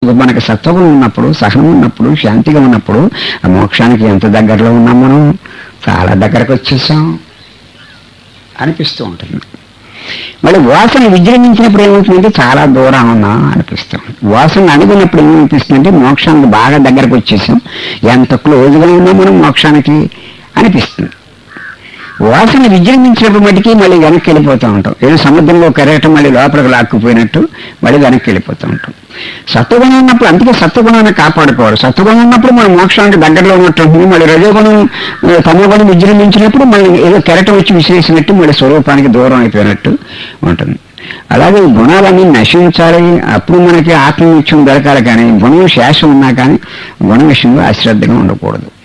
ఇప్పుడు మనకి సత్వగుణం ఉన్నప్పుడు సహనం ఉన్నప్పుడు శాంతిగా ఉన్నప్పుడు ఆ మోక్షానికి ఎంత దగ్గరలో ఉన్నాం మనం చాలా దగ్గరకు వచ్చేసాం అనిపిస్తూ ఉంటుంది మళ్ళీ వాసన విజృంభించినప్పుడు ఏమవుతుందంటే చాలా దూరం ఉన్నా అనిపిస్తాం వాసన అనుకున్నప్పుడు ఏమనిపిస్తుందంటే మోక్షానికి బాగా దగ్గరకు వచ్చేసాం ఎంత క్లోజ్గా ఉన్నాం మనం మోక్షానికి అనిపిస్తుంది వాసన విజృంభించినప్పుడు మటుకి మళ్ళీ వెనక్కి వెళ్ళిపోతూ ఉంటాం ఏదో సముద్రంలో కెరగటం మళ్ళీ లోపలికి లాక్కుపోయినట్టు మళ్ళీ వెనక్కి వెళ్ళిపోతూ ఉంటాం సత్వగుణం ఉన్నప్పుడు అందుకే సత్వగుణాన్ని కాపాడుకోవాలి సత్వగుణం ఉన్నప్పుడు మనం మోక్షానికి దగ్గరలో ఉన్నట్టు ఉంటుంది మళ్ళీ రజోగుణం ఆ, తమోగుణం విజృంభించినప్పుడు మళ్ళీ ఏదో కెరటం వచ్చి విసిరేసినట్టు మళ్ళీ స్వరూపానికి దూరం అయిపోయినట్టు ఉంటుంది అలాగే ఈ గుణాలన్నీ నశించాలి అప్పుడు మనకి ఆత్మనిత్యం దొరకాలి కానీ గుణం శేషం ఉన్నా కానీ గుణ విషయంలో అశ్రద్ధగా ఉండకూడదు